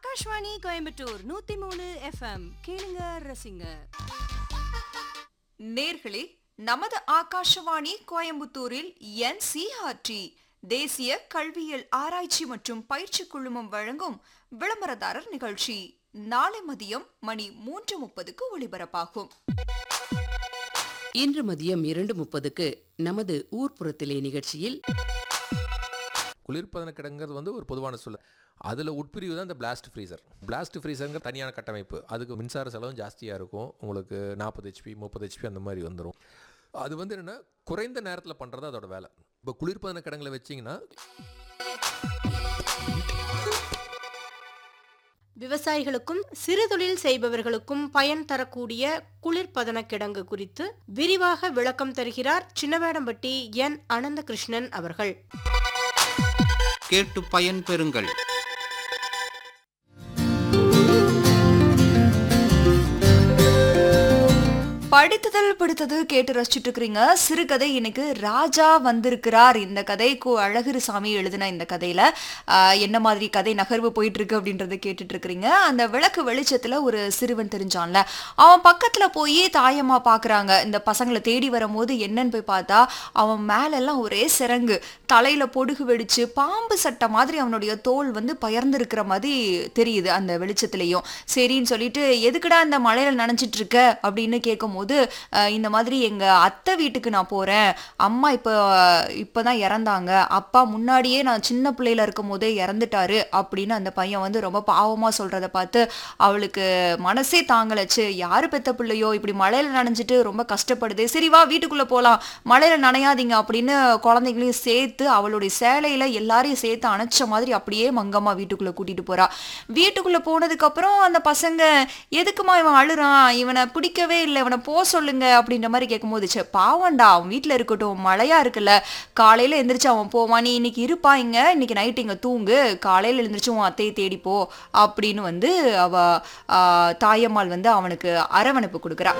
ஆகாஷ்வாணி கோயம்புத்தூர் நூத்தி மூணு எஃப்எம் கேளுங்க ரசிங்க நேர்களே நமது ஆகாஷவாணி கோயம்புத்தூரில் என்சிஆர்டி தேசிய கல்வியியல் ஆராய்ச்சி மற்றும் பயிற்சி குழுமம் வழங்கும் விளம்பரதாரர் நிகழ்ச்சி நாளை மதியம் மணி மூன்று முப்பதுக்கு ஒளிபரப்பாகும் இன்று மதியம் இரண்டு முப்பதுக்கு நமது ஊர்ப்புறத்திலே நிகழ்ச்சியில் குளிர்பதன கிடங்கிறது வந்து ஒரு பொதுவான சொல் அதில் உட்பிரிவு தான் இந்த பிளாஸ்ட் ஃப்ரீசர் பிளாஸ்ட் ஃப்ரீசருங்கிற தனியான கட்டமைப்பு அதுக்கு மின்சார செலவும் ஜாஸ்தியாக இருக்கும் உங்களுக்கு நாற்பது ஹெச்பி முப்பது ஹெச்பி அந்த மாதிரி வந்துடும் அது வந்து என்னென்னா குறைந்த நேரத்தில் பண்ணுறது அதோட வேலை இப்போ குளிர்பதன கிடங்குல வச்சிங்கன்னா விவசாயிகளுக்கும் சிறுதொழில் செய்பவர்களுக்கும் பயன் தரக்கூடிய குளிர்பதன கிடங்கு குறித்து விரிவாக விளக்கம் தருகிறார் சின்னவேடம்பட்டி என் அனந்தகிருஷ்ணன் அவர்கள் கேட்டு பயன் பெறுங்கள் படித்ததல் பிடித்தது கேட்டு ரசிச்சுட்டு இருக்கிறீங்க சிறுகதை இன்னைக்கு ராஜா வந்திருக்கிறார் இந்த கதை கு அழகிரிசாமி எழுதின இந்த கதையில ஆஹ், என்ன மாதிரி கதை நகர்வு போயிட்டு இருக்கு அப்படின்றத கேட்டுட்டு இருக்கிறீங்க அந்த விளக்கு வெளிச்சத்துல ஒரு சிறுவன் தெரிஞ்சான்ல அவன் பக்கத்துல போய் தாயம்மா பாக்குறாங்க இந்த பசங்களை தேடி வரும்போது என்னன்னு போய் பார்த்தா அவன் மேலெல்லாம் ஒரே சிறங்கு தலையில பொடுகு வெடிச்சு பாம்பு சட்டை மாதிரி அவனுடைய தோல் வந்து பயர்ந்திருக்கிற மாதிரி தெரியுது அந்த வெளிச்சத்துலயும் சரின்னு சொல்லிட்டு எதுக்குடா இந்த மழையில நனைஞ்சிட்டு இருக்க அப்படின்னு கேட்கும்போது அஹ், இந்த மாதிரி எங்க அத்தை வீட்டுக்கு நான் போறேன் அம்மா இப்போ இப்பதான் இறந்தாங்க அப்பா முன்னாடியே நான் சின்ன பிள்ளையில இருக்கும் போதே இறந்துட்டாரு அப்படின்னு அந்த பையன் வந்து ரொம்ப பாவமா சொல்றத பார்த்து அவளுக்கு மனசே தாங்கலச்சு யாரு பெத்த பிள்ளையோ இப்படி மழையில நனைஞ்சிட்டு ரொம்ப கஷ்டப்படுது சரி வா வீட்டுக்குள்ள போலாம் மழையில நனையாதீங்க அப்படின்னு குழந்தைங்களையும் சேர்த்து அவளுடைய சேலையில எல்லாரையும் சேர்த்து அணைச்ச மாதிரி அப்படியே மங்கம்மா வீட்டுக்குள்ள கூட்டிட்டு போறா வீட்டுக்குள்ள போனதுக்கு அப்புறம் அந்த பசங்க எதுக்குமா இவன் அழுறான் இவனை பிடிக்கவே இல்லை இவனை போ சொல்லுங்க அப்படின்ற மாதிரி கேட்கும்போது சே பாவம்டா அவன் வீட்டுல இருக்கட்டும் மழையா இருக்குல்ல காலையில எந்திரிச்சு அவன் போவான் நீ இன்னைக்கு இருப்பா இங்க இன்னைக்கு நைட் இங்க தூங்கு காலையில எழுந்திரிச்சு உன் அத்தையை தேடி போ அப்படின்னு வந்து அவ ஆ, தாயம்மாள் வந்து அவனுக்கு அரவணைப்பு கொடுக்குறா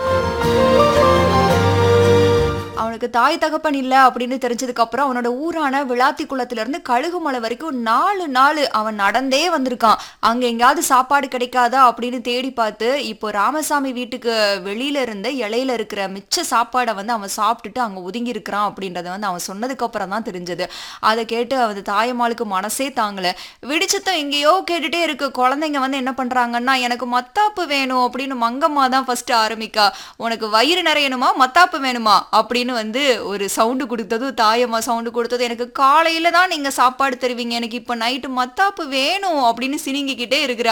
அவனுக்கு தாய் தகப்பன் இல்லை அப்படின்னு தெரிஞ்சதுக்கு அப்புறம் அவனோட ஊரான விளாத்தி குளத்துல இருந்து கழுகுமலை வரைக்கும் நாலு நாள் அவன் நடந்தே வந்திருக்கான் அங்க எங்கேயாவது சாப்பாடு கிடைக்காதா அப்படின்னு தேடி பார்த்து இப்போ ராமசாமி வீட்டுக்கு வெளியில இருந்த இலையில இருக்கிற மிச்ச சாப்பாடை வந்து அவன் சாப்பிட்டுட்டு அங்க ஒதுங்கி இருக்கிறான் அப்படின்றத வந்து அவன் சொன்னதுக்கு அப்புறம் தான் தெரிஞ்சது அதை கேட்டு அவன் தாயம்மாளுக்கு மனசே தாங்கல விடிச்சத்தம் எங்கேயோ கேட்டுட்டே இருக்கு குழந்தைங்க வந்து என்ன பண்றாங்கன்னா எனக்கு மத்தாப்பு வேணும் அப்படின்னு மங்கம்மா தான் ஃபர்ஸ்ட் ஆரம்பிக்கா உனக்கு வயிறு நிறையணுமா மத்தாப்பு வேணுமா அப்படின்னு வந்து ஒரு சவுண்டு கொடுத்ததும் தாயம்மா சவுண்டு கொடுத்தது எனக்கு காலையில தான் நீங்க சாப்பாடு தருவீங்க எனக்கு இப்ப நைட்டு மத்தாப்பு வேணும் அப்படின்னு சினிங்கிக்கிட்டே இருக்கிறா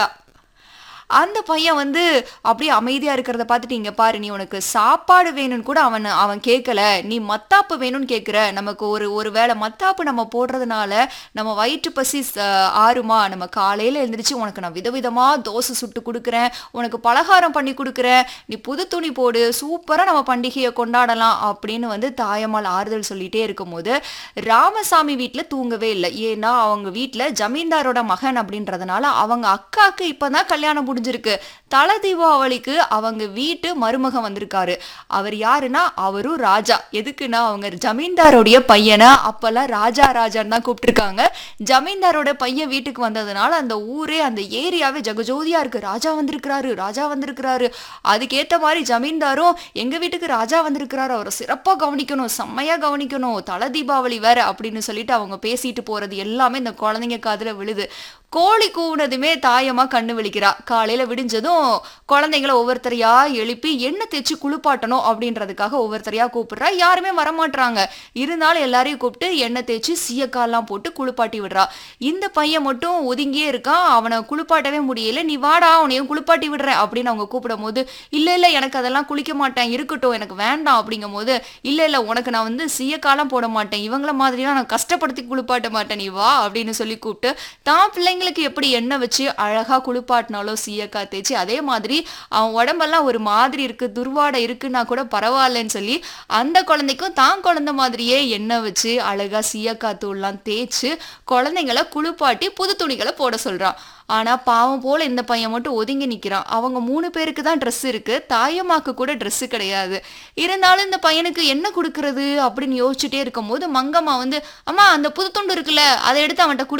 அந்த பையன் வந்து அப்படியே அமைதியா இருக்கிறத பார்த்துட்டு இங்க பாரு நீ உனக்கு சாப்பாடு வேணும்னு கூட அவன் அவன் கேட்கல நீ மத்தாப்பு வேணும்னு கேட்குற நமக்கு ஒரு ஒரு வேளை மத்தாப்பு நம்ம போடுறதுனால நம்ம வயிற்று பசி ச- ஆறுமா நம்ம காலையில எழுந்திரிச்சு உனக்கு நான் விதவிதமா தோசை சுட்டு கொடுக்குறேன் உனக்கு பலகாரம் பண்ணி கொடுக்குறேன் நீ புது துணி போடு சூப்பரா நம்ம பண்டிகையை கொண்டாடலாம் அப்படின்னு வந்து தாயம்மாள் ஆறுதல் சொல்லிட்டே இருக்கும்போது ராமசாமி வீட்ல தூங்கவே இல்லை ஏன்னா அவங்க வீட்ல ஜமீன்தாரோட மகன் அப்படின்றதுனால அவங்க அக்காக்கு இப்பதான் கல்யாணம் முடிஞ்சிருக்கு தல தீபாவளிக்கு அவங்க வீட்டு மருமகன் வந்திருக்காரு அவர் யாருன்னா அவரும் ராஜா எதுக்குன்னா அவங்க ஜமீன்தாரோடைய பையனை அப்பெல்லாம் ராஜா ராஜான்னு தான் கூப்பிட்டுருக்காங்க ஜமீன்தாரோட பையன் வீட்டுக்கு வந்ததுனால அந்த ஊரே அந்த ஏரியாவே ஜகஜோதியா இருக்கு ராஜா வந்திருக்கிறாரு ராஜா வந்திருக்கிறாரு அதுக்கேத்த மாதிரி ஜமீன்தாரும் எங்க வீட்டுக்கு ராஜா வந்திருக்கிறாரு அவரை சிறப்பா கவனிக்கணும் செம்மையா கவனிக்கணும் தல தீபாவளி வேற அப்படின்னு சொல்லிட்டு அவங்க பேசிட்டு போறது எல்லாமே இந்த குழந்தைங்க காதுல விழுது கோழி கூவுனதுமே தாயமா கண்ணு விழிக்கிறா காலையில விடிஞ்சதும் குழந்தைங்கள ஒவ்வொருத்தரையா எழுப்பி எண்ணெய் தேய்ச்சி குளிப்பாட்டணும் அப்படின்றதுக்காக ஒவ்வொருத்தரையா கூப்பிடுறா யாருமே வரமாட்றாங்க இருந்தாலும் எல்லாரையும் கூப்பிட்டு எண்ணெய் தேய்ச்சி சீயக்கால்லாம் போட்டு குளிப்பாட்டி விடுறா இந்த பையன் மட்டும் ஒதுங்கியே இருக்கான் அவனை குளிப்பாட்டவே முடியல நீ வாடா அவனையும் குளிப்பாட்டி விடுறேன் அப்படின்னு அவங்க கூப்பிடும் போது இல்ல இல்ல எனக்கு அதெல்லாம் குளிக்க மாட்டேன் இருக்கட்டும் எனக்கு வேண்டாம் அப்படிங்கும் போது இல்ல இல்ல உனக்கு நான் வந்து சீயக்காலம் போட மாட்டேன் இவங்கள மாதிரிலாம் நான் கஷ்டப்படுத்தி குளிப்பாட்ட மாட்டேன் நீ வா அப்படின்னு சொல்லி கூப்பிட்டு தான் பிள்ளைங்களுக்கு எப்படி எண்ணெய் வச்சு அழகா குளிப்பாட்டினாலோ சீயக்கா தேய்ச்சி அதே மாதிரி அவன் உடம்பெல்லாம் ஒரு மாதிரி இருக்கு துர்வாடை இருக்குன்னா கூட பரவாயில்லன்னு சொல்லி அந்த குழந்தைக்கும் தான் குழந்தை மாதிரியே எண்ணெய் வச்சு அழகா சீயக்கா தூள்லாம் தேய்ச்சு குழந்தைங்கள குளிப்பாட்டி புது துணிகளை போட சொல்றான் ஆனா பாவம் போல இந்த பையன் மட்டும் ஒதுங்கி நிக்கிறான் அவங்க மூணு பேருக்கு தான் Dress இருக்கு தாயம்மாக்கு கூட Dress கிடையாது இருந்தாலும் இந்த பையனுக்கு என்ன கொடுக்கறது அப்படின்னு யோசிச்சுட்டே இருக்கும்போது மங்கம்மா வந்து அம்மா அந்த புது துண்டு இருக்குல்ல அதை எடுத்து அவன்கிட்ட கொடு